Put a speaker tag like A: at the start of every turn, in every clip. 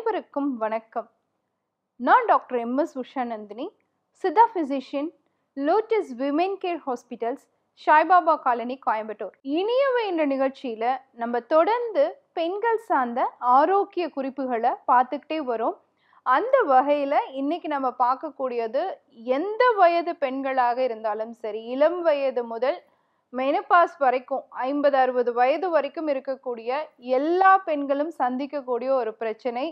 A: அனைவருக்கும் வணக்கம் நான் doctor M S Usha Nandini Siddha physician Lotus Women Care Hospitals Saibaba colony Coimbatore Iniyavai என்ற நிகழ்ச்சியில் நம்ம தொடர்ந்து பெண்கள் சார்ந்த ஆரோக்கிய குறிப்புகளை பார்த்துக்கிட்டே வரோம் அந்த வகையில் இன்னைக்கு நம்ம பார்க்கக்கூடியது எந்த வயது பெண்களாக இருந்தாலும் சரி இளம் வயது முதல் மெனபாஸ் வரைக்கும் ஐம்பது அறுபது வயது வரைக்கும் இருக்கக்கூடிய எல்லா பெண்களும் சந்திக்கக்கூடிய ஒரு பிரச்சனை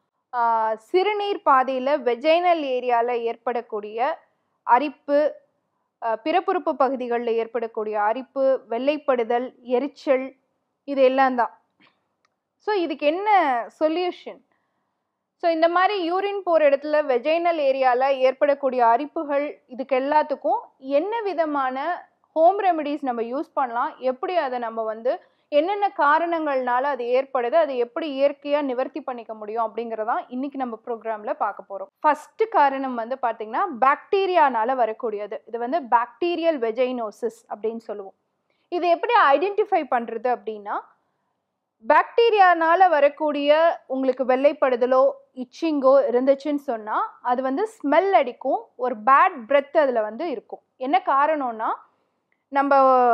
A: ஆஹ் சிறுநீர் பாதையில் வெஜைனல் ஏரியாவில் ஏற்படக்கூடிய அரிப்பு ஆஹ் பிறப்புறுப்பு பகுதிகளில் ஏற்படக்கூடிய அரிப்பு வெள்ளைப்படுதல் எரிச்சல் இது எல்லாம் தான் ஸோ இதுக்கு என்ன சொல்யூஷன் ஸோ இந்த மாதிரி யூரின் போகிற இடத்துல வெஜைனல் ஏரியாவில் ஏற்படக்கூடிய அரிப்புகள் இதுக்கு எல்லாத்துக்கும் என்ன விதமான ஹோம் ரெமெடிஸ் நம்ம யூஸ் பண்ணலாம் எப்படி அதை நம்ம வந்து என்னென்ன காரணங்கள்னால அது ஏற்படுது அதை எப்படி இயற்கையாக நிவர்த்தி பண்ணிக்க முடியும் அப்படிங்கிறதான் இன்னைக்கு நம்ம ப்ரோக்ராமில் பார்க்க போகிறோம் ஃபஸ்ட்டு காரணம் வந்து பார்த்திங்கன்னா பாக்டீரியானால வரக்கூடியது இது வந்து பாக்டீரியல் வெஜைனோசிஸ் அப்படின்னு சொல்லுவோம் இது எப்படி ஐடென்டிஃபை பண்ணுறது அப்படின்னா பாக்டீரியானால வரக்கூடிய உங்களுக்கு வெள்ளைப்படுதலோ இச்சிங்கோ இருந்துச்சுன்னு சொன்னால் அது வந்து ஸ்மெல் அடிக்கும் ஒரு பேட் பிரெத் அதில் வந்து இருக்கும் என்ன காரணம்னா நம்ம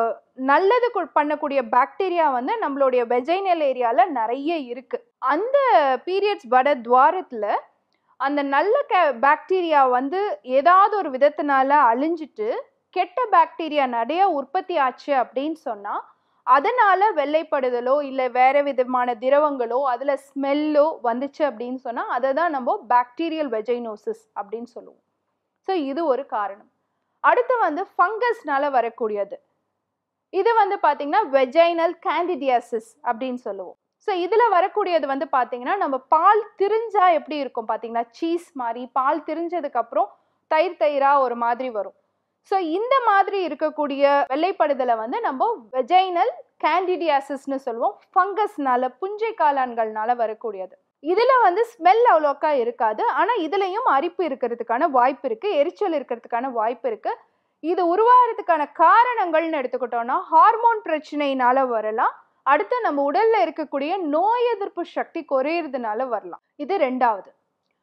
A: நல்லது கு- பண்ணக்கூடிய பாக்டீரியா வந்து நம்மளுடைய வெஜைனல் ஏரியாவில் நிறைய இருக்கு அந்த பீரியட்ஸ் வட துவாரத்தில் அந்த நல்ல கே பாக்டீரியா வந்து ஏதாவது ஒரு விதத்தினால அழிஞ்சிட்டு கெட்ட பாக்டீரியா நிறைய உற்பத்தி ஆச்சு அப்படின்னு சொன்னால் அதனால வெள்ளைப்படுதலோ இல்லை வேற விதமான திரவங்களோ அதில் ஸ்மெல்லோ வந்துச்சு அப்படின்னு சொன்னால் அதை தான் நம்ம பாக்டீரியல் வெஜைனோசிஸ் அப்படின்னு சொல்லுவோம் ஸோ இது ஒரு காரணம் அடுத்து வந்து ஃபங்கஸ்னால வரக்கூடியது இது வந்து பார்த்தீங்கன்னா வெஜைனல் கேண்டிடியாசிஸ் அப்படின்னு சொல்லுவோம் ஸோ இதில் வரக்கூடியது வந்து பார்த்தீங்கன்னா நம்ம பால் திரிஞ்சா எப்படி இருக்கும் பார்த்தீங்கன்னா சீஸ் மாதிரி பால் திரிஞ்சதுக்கு அப்புறம் தயிர் தயிரா ஒரு மாதிரி வரும் ஸோ இந்த மாதிரி இருக்கக்கூடிய வெள்ளைப்படுதலை வந்து நம்ம வெஜைனல் கேண்டிடியாசிஸ்னு சொல்லுவோம் ஃபங்கஸ்னால புஞ்சை காளான்கள்னால வரக்கூடியது இதுல வந்து ஸ்மெல் அவ்வளோக்கா இருக்காது ஆனா இதுலயும் அரிப்பு இருக்கிறதுக்கான வாய்ப்பு இருக்கு எரிச்சல் இருக்கிறதுக்கான வாய்ப்பு இருக்கு இது உருவாகிறதுக்கான காரணங்கள்னு எடுத்துக்கிட்டோம்னா ஹார்மோன் பிரச்சனையினால வரலாம் அடுத்து நம்ம உடல்ல இருக்கக்கூடிய நோய் எதிர்ப்பு சக்தி குறையிறதுனால வரலாம் இது ரெண்டாவது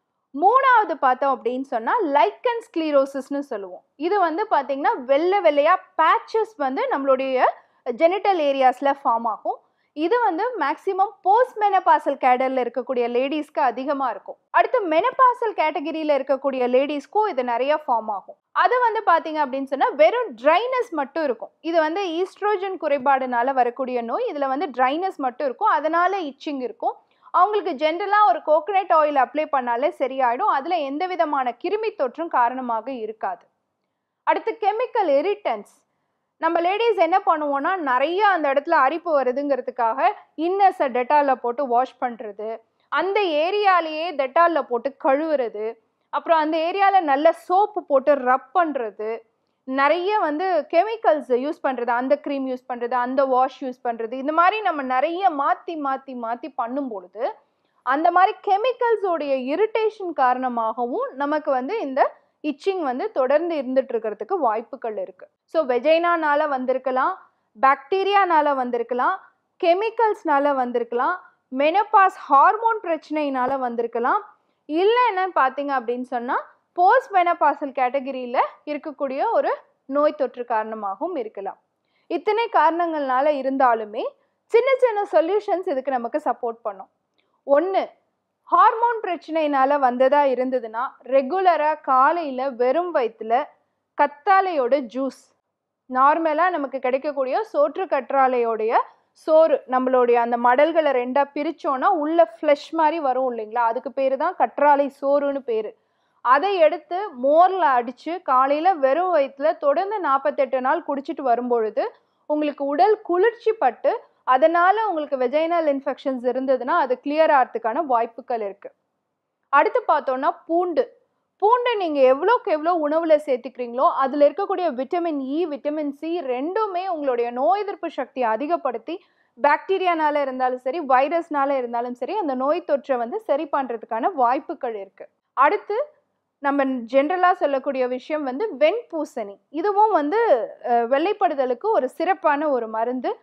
A: மூணாவது பார்த்தோம் அப்படின்னு சொன்னா லைக்கன் ஸ்க்ளீரோசிஸ்னு சொல்லுவோம் இது வந்து பாத்தீங்கன்னா வெள்ளை வெள்ளையா பேச்சஸ் வந்து நம்மளுடைய ஜெனிட்டல் ஏரியாஸ்ல ஃபார்ம் ஆகும் இது வந்து மேக்ஸிமம் போஸ்ட் மெனபாசல் கேடரில் இருக்கக்கூடிய லேடிஸ்க்கு அதிகமாக இருக்கும் அடுத்து மெனபாசல் கேட்டகரியில் இருக்கக்கூடிய லேடிஸ்க்கும் இது நிறைய ஃபார்ம் ஆகும் அது வந்து பார்த்தீங்க அப்படின்னு சொன்னால் வெறும் ட்ரைனஸ் மட்டும் இருக்கும் இது வந்து ஈஸ்ட்ரோஜன் குறைபாடுனால வரக்கூடிய நோய் இதில் வந்து ட்ரைனஸ் மட்டும் இருக்கும் அதனால இச்சிங் இருக்கும் அவங்களுக்கு ஜென்ரலாக ஒரு கோகனட் ஆயில் அப்ளை பண்ணாலே சரியாயிடும் அதில் எந்த விதமான கிருமி தொற்றும் காரணமாக இருக்காது அடுத்து கெமிக்கல் இரிட்டன்ஸ் நம்ம லேடிஸ் என்ன பண்ணுவோம்னா நிறைய அந்த இடத்துல அரிப்பு வருதுங்கிறதுக்காக இன்னஸை டெட்டாலில் போட்டு வாஷ் பண்ணுறது அந்த ஏரியாலேயே டெட்டாலில் போட்டு கழுவுறது அப்புறம் அந்த ஏரியாவில் நல்ல சோப்பு போட்டு ரப் பண்ணுறது நிறைய வந்து கெமிக்கல்ஸ் யூஸ் பண்ணுறது அந்த க்ரீம் யூஸ் பண்ணுறது அந்த வாஷ் யூஸ் பண்ணுறது இந்த மாதிரி நம்ம நிறைய மாற்றி மாற்றி மாற்றி பண்ணும் பொழுது அந்த மாதிரி கெமிக்கல்ஸோடைய இரிட்டேஷன் காரணமாகவும் நமக்கு வந்து இந்த இச்சிங் வந்து தொடர்ந்து இருந்துட்டு இருக்கிறதுக்கு வாய்ப்புகள் இருக்கு ஸோ வெஜைனானால வந்திருக்கலாம் பாக்டீரியானால வந்திருக்கலாம் கெமிக்கல்ஸ்னால வந்திருக்கலாம் மெனபாஸ் ஹார்மோன் பிரச்சனையினால வந்திருக்கலாம் இல்லை என்னன்னு பார்த்தீங்க அப்படின்னு சொன்னால் போஸ்ட் மெனபாசல் கேட்டகரியில் இருக்கக்கூடிய ஒரு நோய் தொற்று காரணமாகவும் இருக்கலாம் இத்தனை காரணங்கள்னால இருந்தாலுமே சின்ன சின்ன சொல்யூஷன்ஸ் இதுக்கு நமக்கு சப்போர்ட் பண்ணும் ஒன்று ஹார்மோன் பிரச்சனையினால வந்ததா இருந்ததுன்னா ரெகுலராக காலையில் வெறும் வயிற்றுல கத்தாழையோட ஜூஸ் நார்மலாக நமக்கு கிடைக்கக்கூடிய சோற்று கற்றாழையோடைய சோறு நம்மளுடைய அந்த மடல்களை ரெண்டாக பிரிச்சோன்னா உள்ள ஃப்ளஷ் மாதிரி வரும் இல்லைங்களா அதுக்கு பேர் தான் கற்றாழை சோறுன்னு பேர் அதை எடுத்து மோரில் அடித்து காலையில் வெறும் வயிற்றுல தொடர்ந்து நாற்பத்தெட்டு நாள் குடிச்சிட்டு வரும்பொழுது உங்களுக்கு உடல் குளிர்ச்சி பட்டு அதனால உங்களுக்கு வெஜைனல் இன்ஃபெக்ஷன்ஸ் இருந்ததுன்னா அது கிளியர் ஆகிறதுக்கான வாய்ப்புகள் இருக்கு அடுத்து பார்த்தோம்னா பூண்டு பூண்டை நீங்கள் எவ்வளோக்கு எவ்வளோ உணவில் சேர்த்துக்கிறீங்களோ அதில் இருக்கக்கூடிய விட்டமின் இ விட்டமின் சி ரெண்டுமே உங்களுடைய நோய் எதிர்ப்பு சக்தியை அதிகப்படுத்தி பாக்டீரியானால இருந்தாலும் சரி வைரஸ்னால இருந்தாலும் சரி அந்த நோய் தொற்றை வந்து சரி பண்ணுறதுக்கான வாய்ப்புகள் இருக்கு அடுத்து நம்ம ஜென்ரலாக சொல்லக்கூடிய விஷயம் வந்து வெண்பூசணி இதுவும் வந்து அஹ், வெள்ளைப்படுதலுக்கு ஒரு சிறப்பான ஒரு மருந்து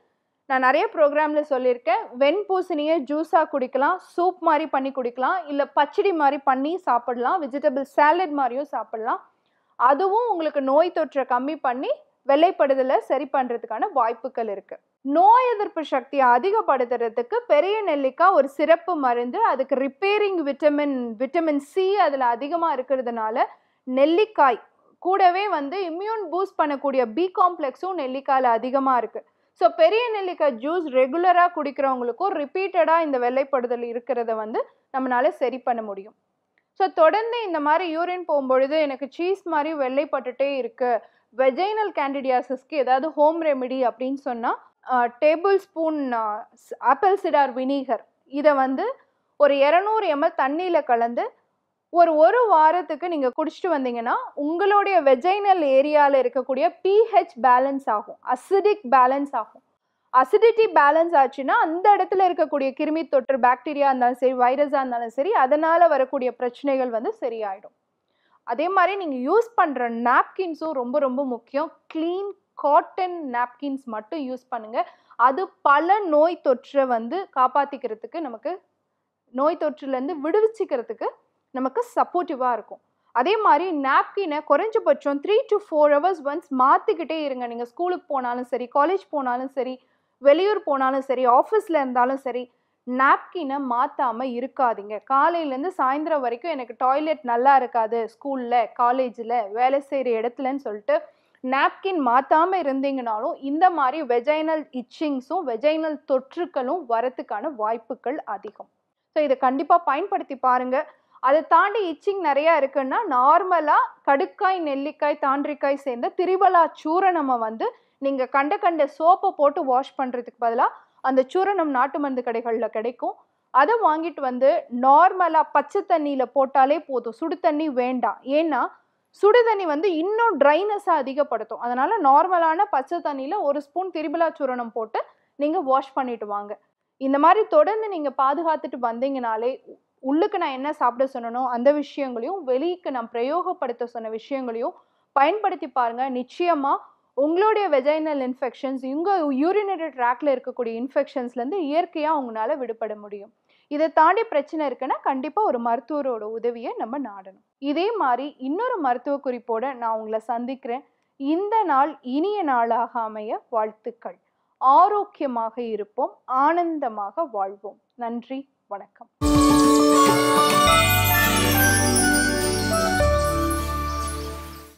A: நான் நிறைய ப்ரோக்ராமில் சொல்லியிருக்கேன் வெண்பூசணியை ஜூஸாக குடிக்கலாம் சூப் மாதிரி பண்ணி குடிக்கலாம் இல்லை பச்சடி மாதிரி பண்ணி சாப்பிடலாம் வெஜிடபிள் சாலட் மாதிரியும் சாப்பிடலாம் அதுவும் உங்களுக்கு நோய் தொற்றை கம்மி பண்ணி வெள்ளைப்படுதலை சரி பண்ணுறதுக்கான வாய்ப்புகள் இருக்குது நோய் எதிர்ப்பு சக்தியை அதிகப்படுத்துறதுக்கு பெரிய நெல்லிக்காய் ஒரு சிறப்பு மருந்து அதுக்கு ரிப்பேரிங் விட்டமின் விட்டமின் சி அதில் அதிகமாக இருக்கிறதுனால நெல்லிக்காய் கூடவே வந்து இம்யூன் பூஸ்ட் பண்ணக்கூடிய பி காம்ப்ளெக்ஸும் நெல்லிக்காயில் அதிகமாக இருக்குது ஸோ பெரிய நெல்லிக்காய் ஜூஸ் ரெகுலராக குடிக்கிறவங்களுக்கும் ரிப்பீட்டடாக இந்த வெள்ளைப்படுதல் இருக்கிறத வந்து நம்மளால சரி பண்ண முடியும் ஸோ தொடர்ந்து இந்த மாதிரி யூரின் போகும்பொழுது எனக்கு சீஸ் மாதிரி வெள்ளைப்பட்டுட்டே இருக்கு வெஜைனல் கேண்டிடியாசிஸ்க்கு ஏதாவது ஹோம் ரெமெடி அப்படின்னு சொன்னால் tablespoon apple cider vinegar இதை வந்து ஒரு இரநூறு எம்எல் தண்ணியில் கலந்து ஒரு ஒரு வாரத்துக்கு நீங்கள் குடிச்சிட்டு வந்தீங்கன்னா உங்களுடைய வெஜைனல் ஏரியாவில் இருக்கக்கூடிய பிஹெச் பேலன்ஸ் ஆகும் அசிடிக் பேலன்ஸ் ஆகும் அசிடிட்டி பேலன்ஸ் ஆச்சுன்னா அந்த இடத்துல இருக்கக்கூடிய கிருமி தொற்று பாக்டீரியா இருந்தாலும் சரி வைரஸாக இருந்தாலும் சரி அதனால் வரக்கூடிய பிரச்சனைகள் வந்து சரியாயிடும் அதே மாதிரி நீங்கள் யூஸ் பண்ணுற நாப்கின்ஸும் ரொம்ப ரொம்ப முக்கியம் க்ளீன் காட்டன் நாப்கின்ஸ் மட்டும் யூஸ் பண்ணுங்கள் அது பல நோய் தொற்றை வந்து காப்பாற்றிக்கிறதுக்கு நமக்கு நோய் தொற்றுலேருந்து விடுவிச்சிக்கிறதுக்கு நமக்கு சப்போர்ட்டிவாக இருக்கும் அதே மாதிரி நாப்கினை குறைஞ்சபட்சம் three to four hours once மாற்றிக்கிட்டே இருங்க நீங்கள் ஸ்கூலுக்கு போனாலும் சரி காலேஜ் போனாலும் சரி வெளியூர் போனாலும் சரி ஆஃபீஸில் இருந்தாலும் சரி நாப்கினை மாற்றாமல் இருக்காதீங்க காலையிலேருந்து சாயந்தரம் வரைக்கும் எனக்கு டாய்லெட் நல்லா இருக்காது ஸ்கூலில் காலேஜில் வேலை செய்கிற இடத்துலன்னு சொல்லிட்டு நாப்கின் மாற்றாமல் இருந்தீங்கனாலும் இந்த மாதிரி வெஜைனல் இச்சிங்ஸும் வெஜைனல் தொற்றுக்களும் வரத்துக்கான வாய்ப்புகள் அதிகம் ஸோ இதை கண்டிப்பாக பயன்படுத்தி பாருங்கள் அதை தாண்டி இச்சிங் நிறையா இருக்குன்னா நார்மலாக கடுக்காய் நெல்லிக்காய் தாண்டிக்காய் சேர்ந்த திரிபலா சூரணமை வந்து நீங்கள் கண்ட கண்ட சோப்பை போட்டு வாஷ் பண்ணுறதுக்கு பதிலாக அந்த சூரணம் நாட்டு மருந்து கடைகளில் கிடைக்கும் அதை வாங்கிட்டு வந்து நார்மலாக பச்சை தண்ணியில் போட்டாலே போதும் சுடு தண்ணி வேண்டாம் ஏன்னா சுடு தண்ணி வந்து இன்னும் ட்ரைனஸை அதிகப்படுத்தும் அதனால் நார்மலான பச்சை தண்ணியில் ஒரு ஸ்பூன் திரிபலா சூரணம் போட்டு நீங்கள் வாஷ் பண்ணிட்டு வாங்க இந்த மாதிரி தொடர்ந்து நீங்கள் பாதுகாத்துட்டு வந்தீங்கனாலே உள்ளுக்கு நான் என்ன சாப்பிட சொன்னனோ அந்த விஷயங்களையும் வெளிக்கு நான் பிரயோகப்படுத்த சொன்ன விஷயங்களையும் பயன்படுத்தி பாருங்க நிச்சயமா உங்களுடைய வெஜைனல் இன்ஃபெக்ஷன்ஸ் உங்கள் யூரினரி ட்ராக்ல இருக்கக்கூடிய இன்ஃபெக்ஷன்ஸ்லேருந்து இயற்கையாக உங்களால் விடுபட முடியும் இதை தாண்டி பிரச்சனை இருக்குன்னா கண்டிப்பாக ஒரு மருத்துவரோட உதவியை நம்ம நாடணும் இதே மாதிரி இன்னொரு மருத்துவ குறிப்போட நான் உங்களை சந்திக்கிறேன் இந்த நாள் இனிய நாளாக அமைய வாழ்த்துக்கள் ஆரோக்கியமாக இருப்போம் ஆனந்தமாக வாழ்வோம் நன்றி வணக்கம்